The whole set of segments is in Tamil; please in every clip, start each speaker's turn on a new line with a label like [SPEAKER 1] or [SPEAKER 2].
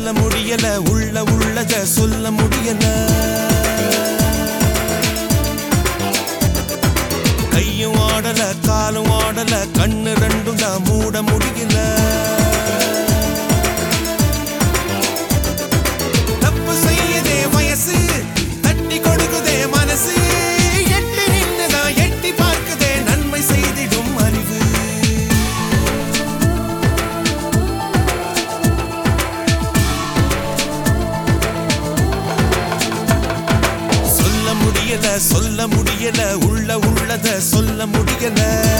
[SPEAKER 1] சொல்ல முடியல உள்ள உள்ளத சொல்ல முடியல கையும் ஆடல காலும் ஆடல கண்ணு ரெண்டும் தான் மூட முடியல தப்பு செய்யுதே வயசு தட்டி கொடுக்குதே மனசு எட்டி நின்னுதான் எட்டி பார்க்குதே நன்மை செய்திடும் அறிவு சொல்ல முடியல சொல்ல முடியல உள்ள உள்ளத சொல்ல முடியல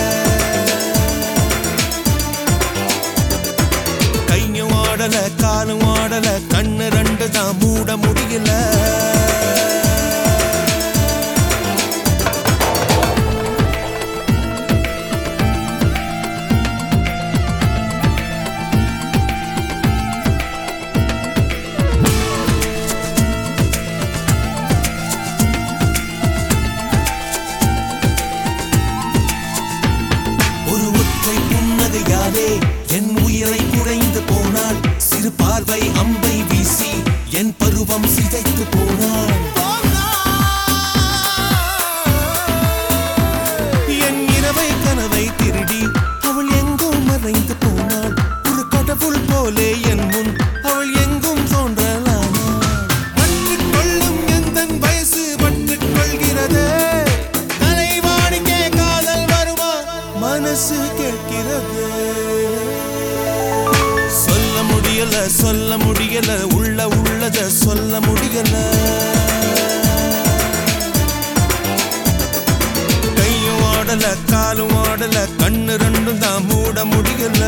[SPEAKER 1] கையும் ஆடல காலும் ஆடல கண்ணு ரெண்டு தான் மூட முடியல ஒரு ஒற்றை புன்னகையாலே என் உயிரை குறைந்து போனாள் சிறு பார்வை அம்பை வீசி என் பருவம் சிதைத்து போனாள் என் இரவை கனவை திருடி அவள் எங்கும் மறைந்து போனாள் ஒரு கடவுள் போலே என் முன் அவள் எங்கும் தோன்றலானாள் பற்றுக் கொள்ளும் எந்தன் வயசு பற்றுக் கொள்கிறதே தலைவாணிக்கே காதல் வருமா மனசு கேட்கிறது சொல்ல முடியல சொல்ல முடியல உள்ள உள்ளத சொல்ல முடியல கையும் ஆடல காலும் ஆடல கண்ணு ரெண்டும் தான் மூட முடியல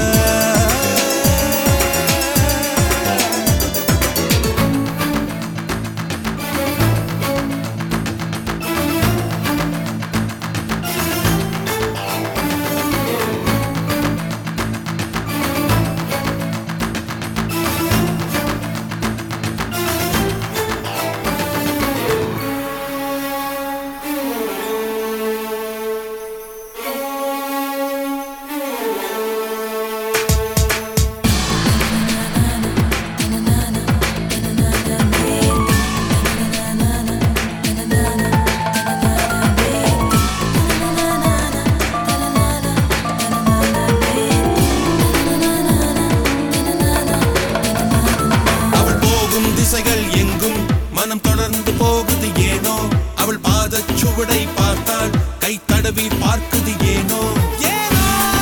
[SPEAKER 1] அவள் போகும் திசைகள் எங்கும் மனம் தொடர்ந்து போகுது ஏனோ அவள் பாதச் சுவடை பார்த்தால் கை தடவி பார்க்குது ஏனோ ஏனோ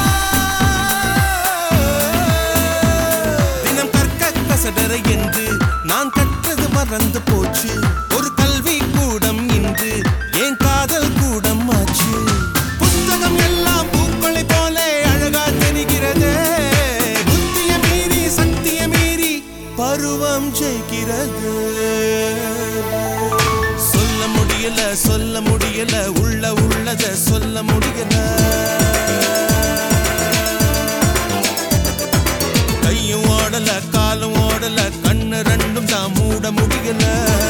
[SPEAKER 1] தினம் கற்க கசடர என்று நான் கற்றது மறந்து போச்சு ஒரு கல்வி கூடம் இன்று ஏன் காதல் கூடம் ஆச்சு புத்தகம் எல்லாம் பூக்களை போல அழகா தெரிகிறது புத்திய மீறி சக்திய மீறி பருவம் ஜெயிக்கிறது சொல்ல முடியல சொல்ல முடியல உள்ள உள்ளத சொல்ல முடியல கையும் ஓடல காலும் ஓடல கண்ணு ரெண்டும் தான் மூட முடியல